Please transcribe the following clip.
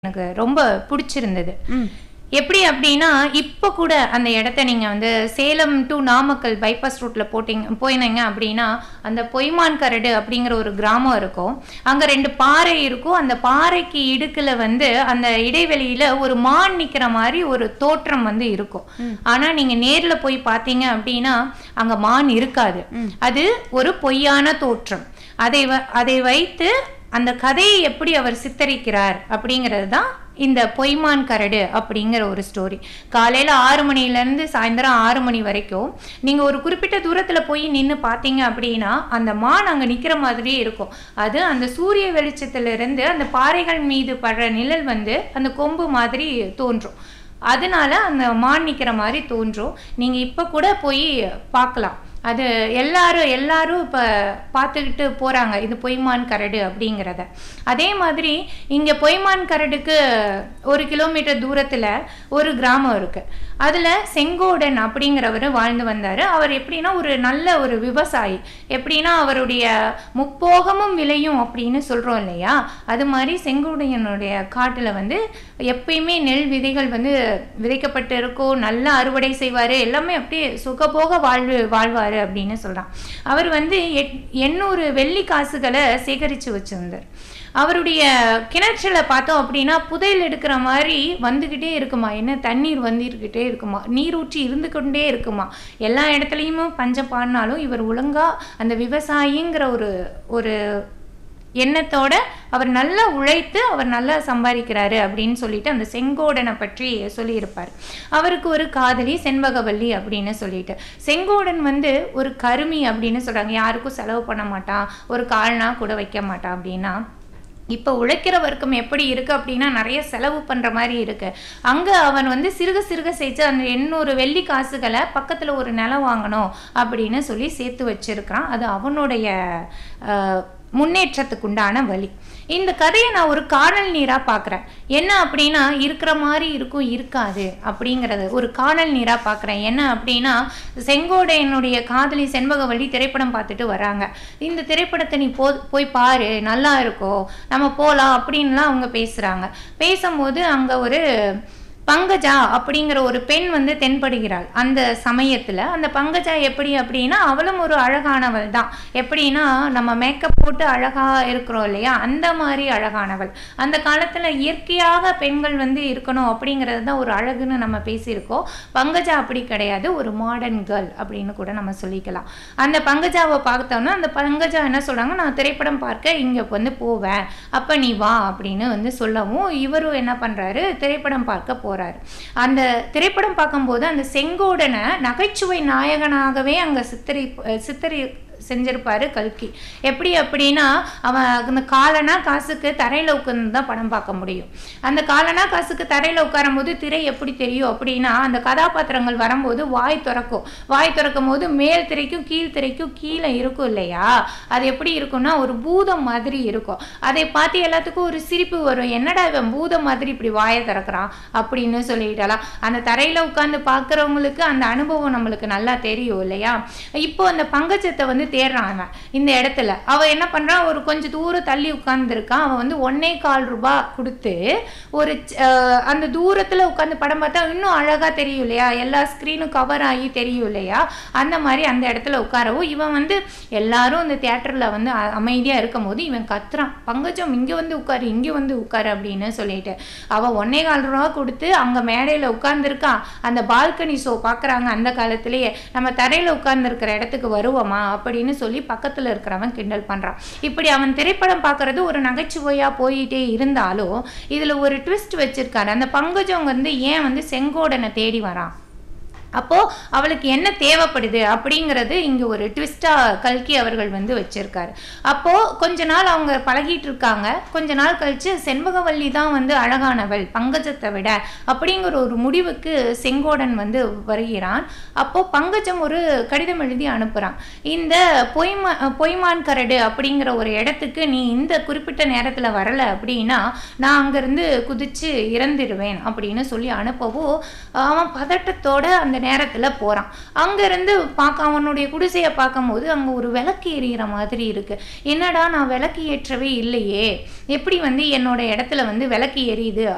எனக்கு ரொம்ப பிடிச்சிருந்தது ம். எப்படி அப்படின்னா இப்போ கூட அந்த இடத்த நீங்க வந்து சேலம் டு நாமக்கல் பைபாஸ் ரூட்ல போட்டீங்க போயினீங்க அப்படின்னா அந்த பொய்மான் கரடு அப்படிங்கிற ஒரு கிராமம் இருக்கும் அங்க ரெண்டு பாறை இருக்கும் அந்த பாறைக்கு இடுக்குல வந்து அந்த இடைவெளியில ஒரு மான் நிக்கிற மாதிரி ஒரு தோற்றம் வந்து இருக்கும் ஆனா நீங்க நேர்ல போய் பார்த்தீங்க அப்படின்னா அங்க மான் இருக்காது அது ஒரு பொய்யான தோற்றம் அதை வ- அதை வைத்து அந்த கதையை எப்படி அவர் சித்தரிக்கிறார் அப்படிங்கிறது தான் இந்த பொய்மான் கரடு அப்படிங்கிற ஒரு ஸ்டோரி காலையில் ஆறு மணிலேருந்து சாயந்தரம் ஆறு மணி வரைக்கும் நீங்கள் ஒரு குறிப்பிட்ட தூரத்தில் போய் நின்று பார்த்தீங்க அப்படின்னா அந்த மான் அங்கே நிற்கிற மாதிரியே இருக்கும் அது அந்த சூரிய வெளிச்சத்திலிருந்து அந்த பாறைகள் மீது படுற நிழல் வந்து அந்த கொம்பு மாதிரி தோன்றும் அதனால அந்த மான் நிற்கிற மாதிரி தோன்றும் நீங்கள் இப்போ கூட போய் பார்க்கலாம் அது எல்லாரும் எல்லாரும் இப்போ பார்த்துக்கிட்டு போகிறாங்க இது பொய்மான் கரடு அப்படிங்கிறத அதே மாதிரி இங்கே பொய்மான் கரடுக்கு ஒரு கிலோமீட்டர் தூரத்தில் ஒரு கிராமம் இருக்குது அதில் செங்கோடன் அப்படிங்கிறவர் வாழ்ந்து வந்தார் அவர் எப்படின்னா ஒரு நல்ல ஒரு விவசாயி எப்படின்னா அவருடைய முப்போகமும் விளையும் அப்படின்னு சொல்கிறோம் இல்லையா அது மாதிரி செங்கோடையனுடைய காட்டில் வந்து எப்பயுமே நெல் விதைகள் வந்து விதைக்கப்பட்டு இருக்கும் நல்ல அறுவடை செய்வார் எல்லாமே அப்படியே சுகபோக வாழ்வு வாழ்வார் அப்படின்னு சொல்கிறான் அவர் வந்து எட் எண்ணூறு வெள்ளி காசுகளை சேகரித்து வச்சிருந்தார் அவருடைய கிணற்றுல பார்த்தோம் அப்படின்னா புதையல் எடுக்கிற மாதிரி வந்துக்கிட்டே இருக்குமா என்ன தண்ணீர் வந்துக்கிட்டே இருக்குமா நீரூற்றி இருந்து கொண்டே இருக்குமா எல்லா இடத்துலையுமே பஞ்சம் பாடினாலும் இவர் ஒழுங்கா அந்த விவசாயிங்கிற ஒரு ஒரு எண்ணத்தோட அவர் நல்லா உழைத்து அவர் நல்லா சம்பாதிக்கிறாரு அப்படின்னு சொல்லிட்டு அந்த செங்கோடனை பற்றி சொல்லியிருப்பார் அவருக்கு ஒரு காதலி செண்பகவல்லி அப்படின்னு சொல்லிட்டு செங்கோடன் வந்து ஒரு கருமி அப்படின்னு சொல்றாங்க யாருக்கும் செலவு பண்ண மாட்டான் ஒரு கால்னா கூட வைக்க மாட்டான் அப்படின்னா இப்போ உழைக்கிற வர்க்கம் எப்படி இருக்கு அப்படின்னா நிறைய செலவு பண்ற மாதிரி இருக்கு அங்க அவன் வந்து சிறுக சிறுக சேர்த்து அந்த எண்ணூறு வெள்ளி காசுகளை பக்கத்துல ஒரு நிலம் வாங்கணும் அப்படின்னு சொல்லி சேர்த்து வச்சிருக்கிறான் அது அவனுடைய அஹ், முன்னேற்றத்துக்குண்டான வழி இந்த கதையை நான் ஒரு காணல் நீரா பார்க்குறேன் என்ன அப்படின்னா இருக்கிற மாதிரி இருக்கும் இருக்காது அப்படிங்கிறது ஒரு காணல் நீரா பார்க்குறேன் என்ன அப்படின்னா செங்கோடையனுடைய காதலி செண்பகவல்லி திரைப்படம் பார்த்துட்டு வராங்க இந்த திரைப்படத்தை நீ போ போய் பாரு நல்லா இருக்கும் நம்ம போகலாம் அப்படின்லாம் அவங்க பேசுகிறாங்க பேசும்போது அங்கே ஒரு பங்கஜா அப்படிங்கிற ஒரு பெண் வந்து தென்படுகிறாள் அந்த சமயத்துல அந்த பங்கஜா எப்படி அப்படின்னா அவளும் ஒரு அழகானவள் தான் எப்படின்னா நம்ம மேக்கப் போட்டு அழகா இருக்கிறோம் இல்லையா அந்த மாதிரி அழகானவள் அந்த காலத்துல இயற்கையாக பெண்கள் வந்து இருக்கணும் அப்படிங்கிறது தான் ஒரு அழகுன்னு நம்ம பேசியிருக்கோம் பங்கஜா அப்படி கிடையாது ஒரு மாடர்ன் கேர்ள் அப்படின்னு கூட நம்ம சொல்லிக்கலாம் அந்த பங்கஜாவை பார்த்தோம்னா அந்த பங்கஜா என்ன சொல்றாங்க நான் திரைப்படம் பார்க்க இங்க வந்து போவேன் அப்ப நீ வா அப்படின்னு வந்து சொல்லவும் இவரும் என்ன பண்றாரு திரைப்படம் பார்க்க போறாரு அந்த திரைப்படம் பார்க்கும்போது அந்த செங்கோடனை நகைச்சுவை நாயகனாகவே அங்க சித்தரி சித்தரி செஞ்சிருப்பாரு கல்கி எப்படி அப்படின்னா அவன் அந்த காலனா காசுக்கு தரையில உட்கார்ந்து தான் படம் பார்க்க முடியும் அந்த காலனா காசுக்கு தரையில உட்காரும் போது திரை எப்படி தெரியும் அப்படின்னா அந்த கதாபாத்திரங்கள் வரும்போது வாய் திறக்கும் வாய் திறக்கும் போது மேல் திரைக்கும் கீழ் திரைக்கும் கீழே இருக்கும் இல்லையா அது எப்படி இருக்கும்னா ஒரு பூதம் மாதிரி இருக்கும் அதை பார்த்து எல்லாத்துக்கும் ஒரு சிரிப்பு வரும் என்னடா இவன் பூதம் மாதிரி இப்படி வாயை திறக்கிறான் அப்படின்னு சொல்லிட்டாலாம் அந்த தரையில உட்கார்ந்து பார்க்குறவங்களுக்கு அந்த அனுபவம் நம்மளுக்கு நல்லா தெரியும் இல்லையா இப்போ அந்த பங்கஜத்தை வந்து தேடுறான் அவன் இந்த இடத்துல அவ என்ன பண்றான் ஒரு கொஞ்சம் தூரம் தள்ளி உட்கார்ந்துருக்கான் அவன் வந்து ஒன்னே கால் ரூபாய் கொடுத்து ஒரு ச்ச- அஹ் அந்த தூரத்துல உட்கார்ந்து படம் பார்த்தா இன்னும் அழகா தெரியும் இல்லையா எல்லா ஸ்க்ரீனும் கவர் ஆகி தெரியும் இல்லையா அந்த மாதிரி அந்த இடத்துல உட்காரவும் இவன் வந்து எல்லாரும் இந்த தியேட்டர்ல வந்து அ- அமைதியா இருக்கும் போது இவன் கத்துறான் பங்கஜம் இங்க வந்து உட்காரு இங்க வந்து உட்காரு அப்படின்னு சொல்லிட்டு அவ ஒன்னே கால் ரூபா கொடுத்து அங்க மேடையில உட்கார்ந்துருக்கான் அந்த பால்கனி ஷோ பாக்குறாங்க அந்த காலத்திலேயே நம்ம தரையில உட்கார்ந்துருக்கிற இடத்துக்கு வருவோமா அப்படின்னு சொல்லி பக்கத்துல இருக்கிறவன் கிண்டல் பண்றான் இப்படி அவன் திரைப்படம் பார்க்கறது ஒரு நகைச்சுவையா போயிட்டே இருந்தாலும் இதுல ஒரு ட்விஸ்ட் வச்சிருக்காரு அந்த பங்கஜம் வந்து ஏன் வந்து செங்கோடனை தேடி வரான் அப்போ அவளுக்கு என்ன தேவைப்படுது அப்படிங்கிறது இங்க ஒரு ட்விஸ்டா கல்கி அவர்கள் வந்து வச்சிருக்காரு அப்போ கொஞ்ச நாள் அவங்க பழகிட்டு இருக்காங்க கொஞ்ச நாள் கழிச்சு செண்பகவல்லி தான் வந்து அழகானவள் பங்கஜத்தை விட அப்படிங்கிற ஒரு முடிவுக்கு செங்கோடன் வந்து வருகிறான் அப்போ பங்கஜம் ஒரு கடிதம் எழுதி அனுப்புறான் இந்த பொய்மா பொய்மான் கரடு அப்படிங்கிற ஒரு இடத்துக்கு நீ இந்த குறிப்பிட்ட நேரத்துல வரல அப்படின்னா நான் அங்கிருந்து குதிச்சு இறந்துடுவேன் அப்படின்னு சொல்லி அனுப்பவோ அவன் பதட்டத்தோட அந்த நேரத்துல போறான் அங்கிருந்து பார்க்க அவனுடைய குடிசையை பார்க்கும்போது அங்க ஒரு விளக்கு எரியிற மாதிரி இருக்கு என்னடா நான் விளக்கு ஏற்றவே இல்லையே எப்படி வந்து என்னோட இடத்துல வந்து விளக்கு எரியுது